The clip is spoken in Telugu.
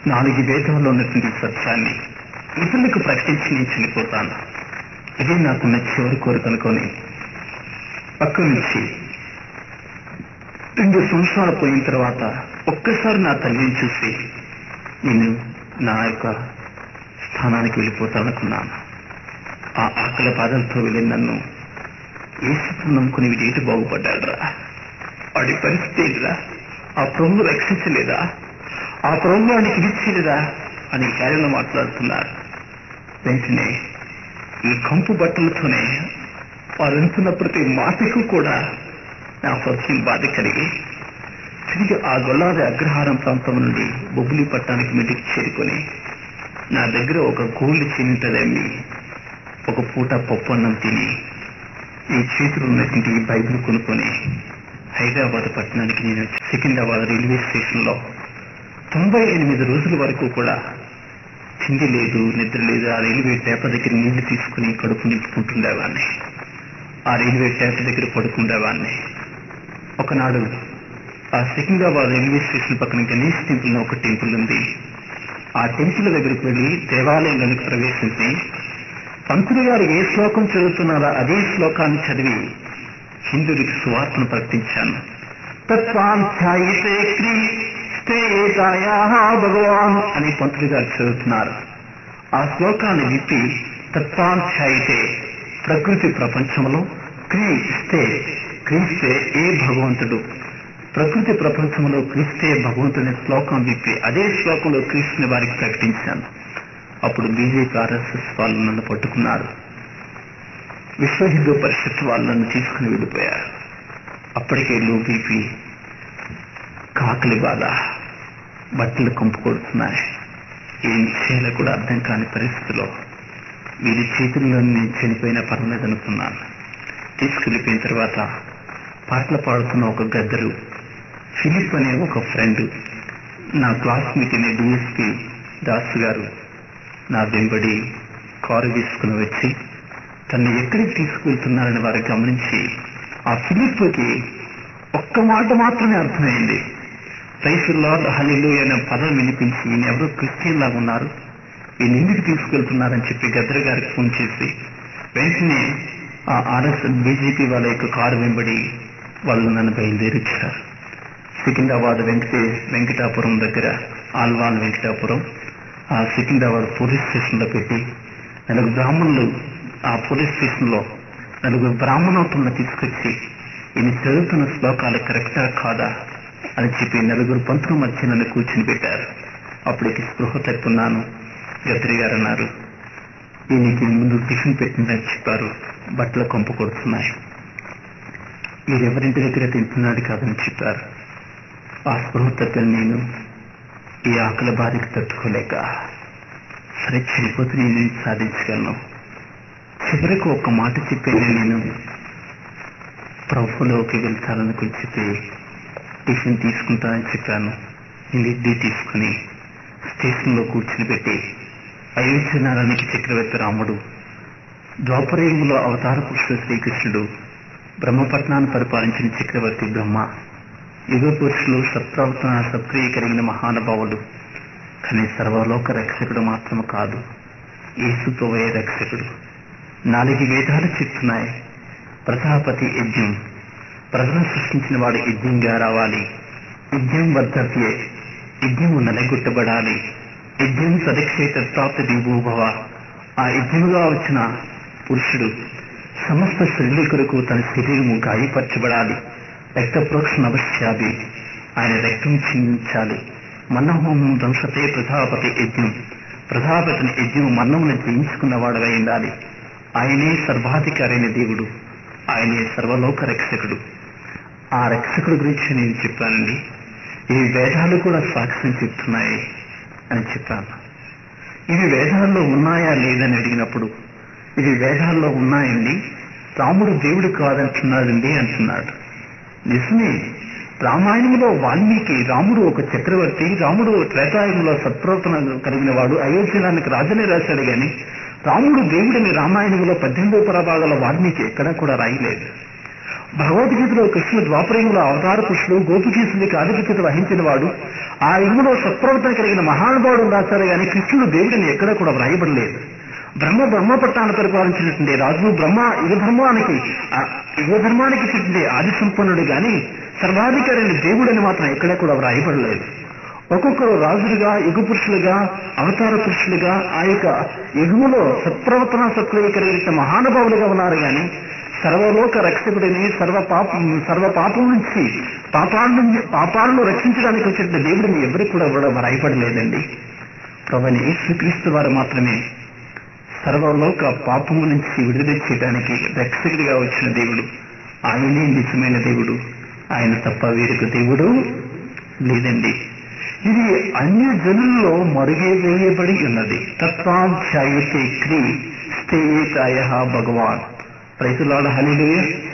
నాలుగు వేదంలో ఉన్నటువంటి సత్యాన్ని ఇతరులకు ప్రకటించి నేను చనిపోతాను ఇదే నాకున్న చివరి కోరిక అనుకొని పక్క నుంచి రెండు సంవత్సరాలు పోయిన తర్వాత ఒక్కసారి నా తల్లిని చూసి నేను నా యొక్క స్థానానికి వెళ్ళిపోతాననుకున్నాను ఆ ఆకలి బాధలతో వెళ్ళిన నన్ను ఏసుకు నమ్ముకుని వీడేటి బాగుపడ్డాడురా వాడి పరిస్థితి ఏంటిరా ఆ ప్రభు రక్షించలేదా ఆ ప్రభు వాడికి ఇచ్చేదా అని కార్యంలో మాట్లాడుతున్నారు వెంటనే ఈ కంపు బట్టలతోనే వారు అంటున్న ప్రతి మాటకు కూడా నా హృదయం బాధ కలిగి తిరిగి ఆ గొల్లాది అగ్రహారం ప్రాంతం నుండి బొబ్బులి పట్టానికి మీటికి చేరుకొని నా దగ్గర ఒక గోల్డ్ చిన్నింటదమ్మి ఒక పూట పప్పు అన్నం తిని ఈ చేతులు ఉన్నటువంటి ఈ బైబిల్ కొనుక్కొని హైదరాబాద్ పట్టణానికి నేను వచ్చి సికింద్రాబాద్ రైల్వే స్టేషన్ లో తొంభై ఎనిమిది రోజుల వరకు కూడా తిండి లేదు నిద్ర లేదు ఆ రైల్వే ట్యాప్ దగ్గర నీళ్లు తీసుకుని కడుపు నింపుకుంటుండేవాడిని ఆ రైల్వే ట్యాప్ దగ్గర పడుకుండేవాడిని ఒకనాడు ఆ సికింద్రాబాద్ రైల్వే స్టేషన్ పక్కన గణేష్ టెంపుల్ అని ఒక టెంపుల్ ఉంది ఆ టెంపుల్ దగ్గరికి వెళ్ళి దేవాలయంలోనికి ప్రవేశించి పంతులు గారు ఏ శ్లోకం చదువుతున్నారో అదే శ్లోకాన్ని చదివి హిందువుడికి సువార్తను ప్రకటించాను తత్వాధ్యాయితే క్రీస్తేతాయా భగవాన్ అని పంతులు గారు చదువుతున్నారు ఆ శ్లోకాన్ని విప్పి తత్వాధ్యాయితే ప్రకృతి ప్రపంచంలో క్రీస్తే క్రీస్తే ఏ భగవంతుడు ప్రకృతి ప్రపంచంలో క్రీస్తే భగవంతుని శ్లోకం విప్పి అదే శ్లోకంలో క్రీస్తుని వారికి ప్రకటించాను అప్పుడు బీజేపీ ఆర్ఎస్ఎస్ వాళ్ళు నన్ను పట్టుకున్నారు విశ్వ హిందూ పరిషత్ వాళ్ళు నన్ను తీసుకుని వెళ్ళిపోయారు అప్పటికే లో బీపీ కాకలి బాధ బట్టలు కంపు కొడుతున్నాయి ఏం చేయాలో కూడా అర్థం కాని పరిస్థితిలో వీరి చేతుల్లో నేను చనిపోయిన పర్వాలేదు అనుకున్నాను తీసుకెళ్ళిపోయిన తర్వాత పాటలు పాడుతున్న ఒక గద్దరు ఫిలిప్ అనే ఒక ఫ్రెండ్ నా క్లాస్మేట్ అనే డిఎస్పి దాసు గారు నా వెంబడి కారు తీసుకుని వచ్చి తను ఎక్కడికి తీసుకువెళ్తున్నారని వారు గమనించి ఆ ఫిలిప్కి ఒక్క మాట మాత్రమే అర్థమైంది రైతుల్లో హలిలు అనే పదం వినిపించి ఈయన ఎవరో క్రిస్టియన్ లాగా ఉన్నారు ఈయన ఎందుకు తీసుకెళ్తున్నారని చెప్పి గద్దర్ గారికి ఫోన్ చేసి వెంటనే ఆ ఆర్ఎస్ బీజేపీ వాళ్ళ యొక్క కారు వెంబడి వాళ్ళు నన్ను బయలుదేరించారు సికింద్రాబాద్ వెంకటే వెంకటాపురం దగ్గర ఆల్వాన్ వెంకటాపురం ఆ సికింద్రాబాద్ పోలీస్ స్టేషన్ లో పెట్టి నలుగురు బ్రాహ్మణులు ఆ పోలీస్ స్టేషన్ లో నలుగురు బ్రాహ్మణోత్తులను తీసుకొచ్చి ఈయన చదువుతున్న శ్లోకాలు కరెక్టా కాదా అని చెప్పి నలుగురు పంతుల మధ్య నన్ను కూర్చుని పెట్టారు అప్పటికి స్పృహ తప్పున్నాను గద్రి గారు అన్నారు ఈయనకి ముందు టిఫిన్ పెట్టిందని చెప్పారు బట్టలు కొంప కొడుతున్నాయి మీరెవరింటి దగ్గర తింటున్నాడు కాదని చెప్పారు ఆ స్పృహ తప్పిన నేను ఈ ఆకలి బాధకి తట్టుకోలేక సరే చనిపోతే నేను సాధించగలను చివరికి ఒక మాట చెప్పేది నేను ప్రభులోకి వెళ్తాననుకుని చెప్పి టిఫిన్ తీసుకుంటానని చెప్పాను నేను ఇడ్లీ తీసుకుని స్టేషన్లో కూర్చుని పెట్టి అయోధ్య నగరానికి చక్రవర్తి రాముడు ద్వాపరయుగంలో అవతార పురుషుడు శ్రీకృష్ణుడు బ్రహ్మపట్నాన్ని పరిపాలించిన చక్రవర్తి బ్రహ్మ యుగ పురుషులు సత్ప్రవర్తన సత్క్రియ కలిగిన మహానుభావుడు కానీ సర్వలోక రక్షకుడు మాత్రం కాదు యేసుతోవే రక్షకుడు నాలుగు వేదాలు చెప్తున్నాయి ప్రజాపతి యజ్ఞం ప్రజలను సృష్టించిన వాడు యజ్ఞంగా రావాలి యజ్ఞం వర్ధవ్యే యజ్ఞము నలగొట్టబడాలి యజ్ఞం సదక్షేత ప్రాప్త దీవోభవ ఆ యజ్ఞముగా వచ్చిన పురుషుడు సమస్త శరీర కొరకు తన శరీరము గాయపరచబడాలి రక్త ప్రోక్షణ అవశ్యాది ఆయన రక్తం చిందించాలి మన్నహోమం దంశతే ప్రజాపతి యజ్ఞం ప్రజాపతిని యజ్ఞం మన్నమును జయించుకున్నవాడుగా ఉండాలి ఆయనే సర్వాధికారైన దేవుడు ఆయనే సర్వలోక రక్షకుడు ఆ రక్షకుడు గురించి నేను చెప్పానండి ఈ వేదాలు కూడా సాక్ష్యం చెప్తున్నాయి అని చెప్పాను ఇవి వేదాల్లో ఉన్నాయా లేదని అడిగినప్పుడు ఇవి వేదాల్లో ఉన్నాయండి రాముడు దేవుడు కాదంటున్నాడండి అంటున్నాడు నిజమే రామాయణంలో వాల్మీకి రాముడు ఒక చక్రవర్తి రాముడు త్రేతాయుగంలో సత్ప్రవర్తన కలిగిన వాడు అయోధ్యనానికి రాజనే రాశాడు గాని రాముడు దేవుడిని రామాయణంలో పద్దెనిమిదో పరభాగంలో వాల్మీకి ఎక్కడా కూడా రాయలేదు భగవద్గీతలో కృష్ణుడు ద్వాపరయుగంలో అవతార పురుషుడు గోపికీసుడికి ఆధిపత్యత వహించిన వాడు ఆ యుగంలో సత్ప్రవర్తన కలిగిన మహానుభావుడు రాశారు కానీ కృష్ణుడు దేవుడిని ఎక్కడ కూడా వ్రాయబడలేదు బ్రహ్మ బ్రహ్మ పట్టాన్ని పరిపాలించినటువంటి రాజు బ్రహ్మ యుగ ధర్మానికి ఆ యుగ ధర్మానికి పుట్టిందే ఆది సంపన్నుడు గాని సర్వాధికారిని దేవుడని మాత్రం ఎక్కడ కూడా వ్రాయబడలేదు ఒక్కొక్కరు రాజులుగా యుగ పురుషులుగా అవతార పురుషులుగా ఆ యొక్క యుగములో సత్ప్రవర్తన సత్క్రియ కలిగిన మహానుభావులుగా ఉన్నారు గాని సర్వలోక రక్షకుడిని సర్వ పాపం సర్వ పాపం నుంచి పాపాలను పాపాలను రక్షించడానికి వచ్చిన దేవుడిని ఎవరికి కూడా కూడా వ్రాయపడలేదండి ప్రభుని యేసుక్రీస్తు వారు మాత్రమే సర్వలోక పాపము నుంచి విడుదల చేయడానికి రక్షకుడిగా వచ్చిన దేవుడు ఆయనే నిజమైన దేవుడు ఆయన తప్ప వేరొక దేవుడు లేదండి ఇది అన్య జనుల్లో మరుగే వేయబడి ఉన్నది తత్వాధ్యాయతే క్రీ స్థేయతాయ భగవాన్ రైతులాడ హలిలుయ